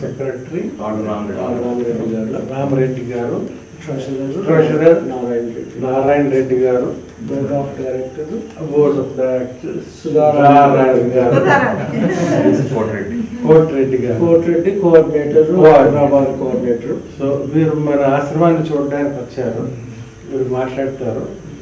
secretary Rama Reddy గారు రామరెడ్డి గారు treasurer treasurer Narayana Reddy Narayana Reddy గారు board of director board of directors Sudharani గారు కోటిరెడ్డి గారు Kotireddy coordinator Hyderabad coordinator so వీరు మన ఆశ్రమాన్ని చూడడానికి వచ్చారు మీరు మాట్లాడతారు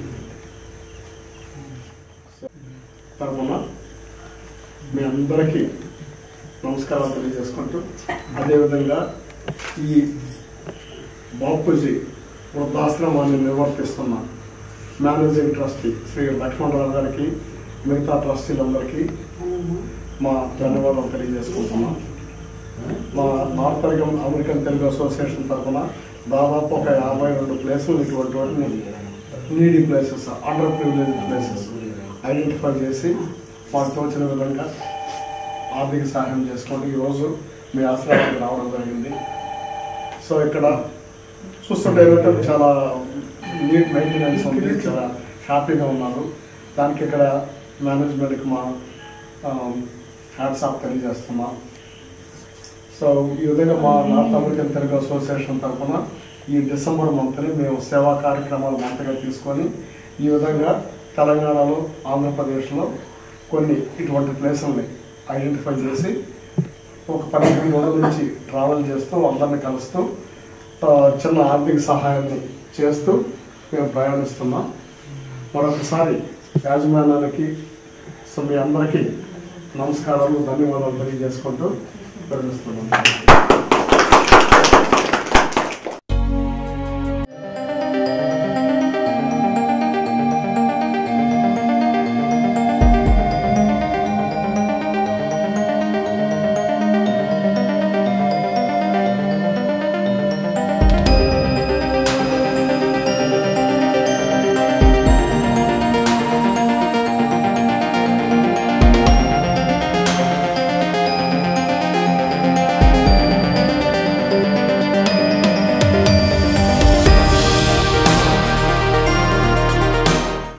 తరఫున మీ అందరికీ నమస్కారాలు తెలియజేసుకుంటూ అదేవిధంగా ఈ బాపూజీ వృద్ధాశ్రమాన్ని నిర్వర్తిస్తున్న మేనేజింగ్ ట్రస్టీ శ్రీ లక్ష్మణరావు గారికి మిగతా ట్రస్టీలందరికీ మా ధన్యవాదాలు తెలియజేసుకుంటున్నాం మా north American American Telugu association తరఫున దాదాపు ఒక యాభై రెండు ప్లేసులు ఇటువంటి వాటిని needy places under privilege places identify చేసి మాకు తోచిన విధంగా ఆర్థిక సహాయం చేసుకుంటూ ఈరోజు మీ ఆశ్రమానికి రావడం జరిగింది సో ఇక్కడ చూస్తుంటే ఏంటంటే చాలా నీట్ మెయింటెనెన్స్ ఉంది చాలా హ్యాపీగా ఉన్నారు దానికి ఇక్కడ మేనేజ్మెంట్కి మా హ్యాట్స్ ఆఫ్ తెలియజేస్తున్నాం సో ఈ విధంగా మా నార్త్ అమెరికన్ తెలుగు అసోసియేషన్ తరఫున ఈ డిసెంబర్ మంత్ని మేము సేవా కార్యక్రమాలు మంతగా తీసుకొని ఈ విధంగా తెలంగాణలో ఆంధ్రప్రదేశ్లో కొన్ని ఇటువంటి ప్లేసుల్ని ఐడెంటిఫై చేసి ఒక పదిహేను రోజుల నుంచి ట్రావెల్ చేస్తూ అందరిని కలుస్తూ ఆ, చిన్న ఆర్థిక సహాయాన్ని చేస్తూ మేము ప్రయాణిస్తున్నాం మరొకసారి యాజమాన్యానికి సో మీ అందరికీ నమస్కారాలు ధన్యవాదాలు తెలియజేసుకుంటూ విరమిస్తున్నాం